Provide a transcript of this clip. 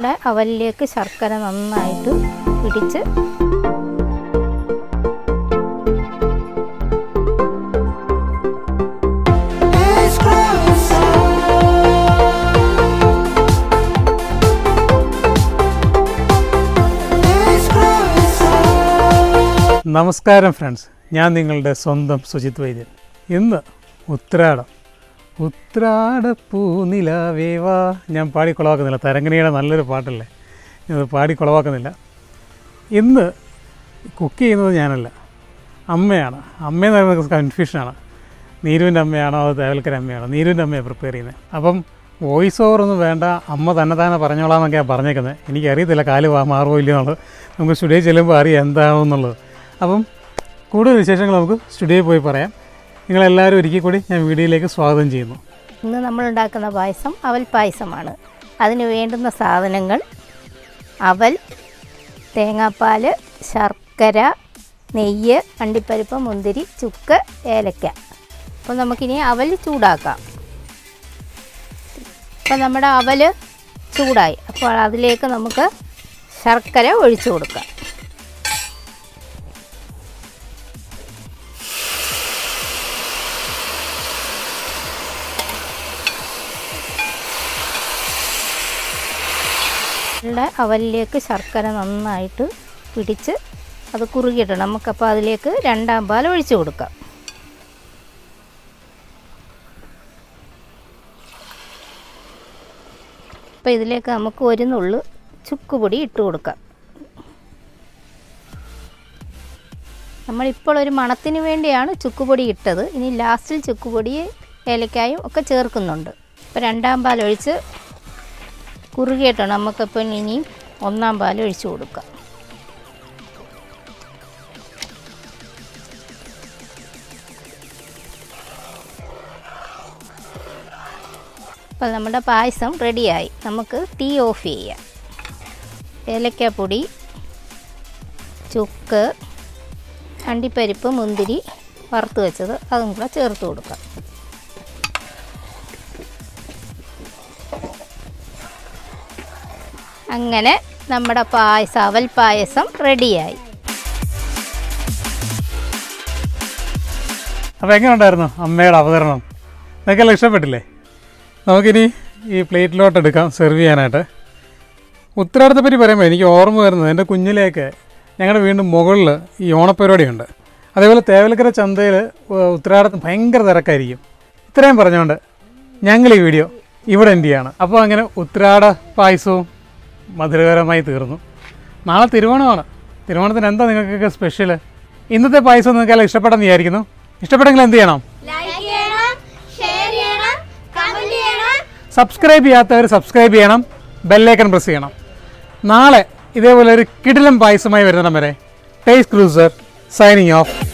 ഇവിടെ അവലിലേക്ക് ശർക്കര നന്നായിട്ട് പിടിച്ച് നമസ്കാരം ഫ്രണ്ട്സ് ഞാൻ നിങ്ങളുടെ സ്വന്തം സുജിത് വൈദ്യൻ ഇന്ന് ഉത്രാടം ഉത്രാടപ്പൂനിലാവേവാ ഞാൻ പാടി കുളവാക്കുന്നില്ല തരങ്ങണിയുടെ നല്ലൊരു പാട്ടല്ലേ ഇത് പാടി കുളവാക്കുന്നില്ല ഇന്ന് കുക്ക് ചെയ്യുന്നത് ഞാനല്ല അമ്മയാണ് അമ്മയെന്ന് പറയുന്നത് കൺഫ്യൂഷനാണ് നീരുവിൻ്റെ അമ്മയാണോ അത് തേവൽക്കര അമ്മയാണോ നീരുവിൻ്റെ അമ്മയാണ് പ്രിപ്പയർ ചെയ്യുന്നത് അപ്പം വോയിസ് ഓവർ ഒന്നും വേണ്ട അമ്മ തന്നെ തന്നെ പറഞ്ഞോളാം എന്നൊക്കെയാണ് പറഞ്ഞേക്കുന്നത് എനിക്കറിയത്തില്ല കാല് വാ- മാറുമോ ഇല്ലയോ എന്നുള്ളത് നമുക്ക് സ്റ്റുഡിയോയിൽ ചെല്ലുമ്പോൾ അറിയാം എന്താണെന്നുള്ളത് അപ്പം കൂടുതൽ വിശേഷങ്ങൾ നമുക്ക് സ്റ്റുഡിയോയിൽ പോയി പറയാം നിങ്ങളെല്ലാവരും ഒരിക്കൽ കൂടി ഞാൻ വീഡിയോയിലേക്ക് സ്വാഗതം ചെയ്യുന്നു ഇന്ന് നമ്മൾ ഉണ്ടാക്കുന്ന പായസം അവൽ പായസമാണ് അതിന് വേണ്ടുന്ന സാധനങ്ങൾ അവൽ തേങ്ങാപ്പാൽ ശർക്കര നെയ്യ് അണ്ടിപ്പരിപ്പ് മുന്തിരി ചുക്ക് ഏലക്ക അപ്പോൾ നമുക്കിനി അവൽ ചൂടാക്കാം അപ്പോൾ നമ്മുടെ അവൽ ചൂടായി അപ്പോൾ അതിലേക്ക് നമുക്ക് ശർക്കര ഒഴിച്ചു കൊടുക്കാം ഉള്ള അവലിലേക്ക് ശർക്കര നന്നായിട്ട് പിടിച്ച് അത് കുറുകിയിട്ടുണ്ട് നമുക്കപ്പോൾ അതിലേക്ക് രണ്ടാം പാൽ ഒഴിച്ചു കൊടുക്കാം അപ്പോൾ ഇതിലേക്ക് നമുക്ക് ഒരു നുള്ളു ചുക്കുപൊടി ഇട്ട് കൊടുക്കാം നമ്മളിപ്പോൾ ഒരു മണത്തിന് വേണ്ടിയാണ് ചുക്കുപൊടി ഇട്ടത് ഇനി ലാസ്റ്റിൽ ചുക്കുപൊടി ഏലക്കായും ഒക്കെ ചേർക്കുന്നുണ്ട് അപ്പോൾ രണ്ടാം പാൽ ഒഴിച്ച് കുറുകിയിട്ടാണ് നമുക്കപ്പം ഇനി ഒന്നാം പാൽ ഒഴിച്ചു കൊടുക്കാം അപ്പോൾ നമ്മുടെ പായസം റെഡിയായി നമുക്ക് തീ ഓഫ് ചെയ്യാം ഏലക്കാപ്പൊടി ചുക്ക് അണ്ടിപ്പരിപ്പ് മുന്തിരി വറുത്ത് വെച്ചത് അതും കൂടെ ചേർത്ത് കൊടുക്കാം അങ്ങനെ നമ്മുടെ പായസം അവൽ പായസം റെഡിയായി അപ്പോൾ എങ്ങനെ ഉണ്ടായിരുന്നു അമ്മയുടെ അവതരണം നിങ്ങൾക്കെല്ലാം ഇഷ്ടപ്പെട്ടില്ലേ നമുക്കിനി ഈ പ്ലേറ്റിലോട്ട് എടുക്കാം സെർവ് ചെയ്യാനായിട്ട് ഉത്തരാടത്തെ പറ്റി പറയുമ്പോൾ എനിക്ക് ഓർമ്മ വരുന്നത് എൻ്റെ കുഞ്ഞിലേക്ക് ഞങ്ങളുടെ വീണ്ടും മുകളിൽ ഈ ഓണപ്പരിപാടിയുണ്ട് അതേപോലെ തേവലക്കര ചന്തയിൽ ഉത്തരാടത്തിന് ഭയങ്കര തിരക്കായിരിക്കും ഇത്രയും പറഞ്ഞുകൊണ്ട് ഞങ്ങൾ ഈ വീഡിയോ ഇവിടെ എന്ത് ചെയ്യാണ് അപ്പോൾ അങ്ങനെ ഉത്രാട പായസവും മധുരകരമായി തീർന്നു നാളെ തിരുവോണമാണ് തിരുവോണത്തിന് എന്താ നിങ്ങൾക്കൊക്കെ സ്പെഷ്യൽ ഇന്നത്തെ പായസം നിങ്ങൾക്കെല്ലാം ഇഷ്ടപ്പെട്ടെന്ന് വിചാരിക്കുന്നു ഇഷ്ടപ്പെട്ടെങ്കിൽ എന്ത് ചെയ്യണം ലൈക്ക് ചെയ്യണം ഷെയർ ചെയ്യണം കമന്റ് ചെയ്യണം സബ്സ്ക്രൈബ് ചെയ്യാത്തവർ സബ്സ്ക്രൈബ് ചെയ്യണം ബെല്ലൈക്കൺ പ്രസ് ചെയ്യണം നാളെ ഇതേപോലെ ഒരു കിടിലം പായസമായി വരുന്നിടം വരെ ടേസ്റ്റ് ക്രൂസർ സൈനിങ് ഓഫ്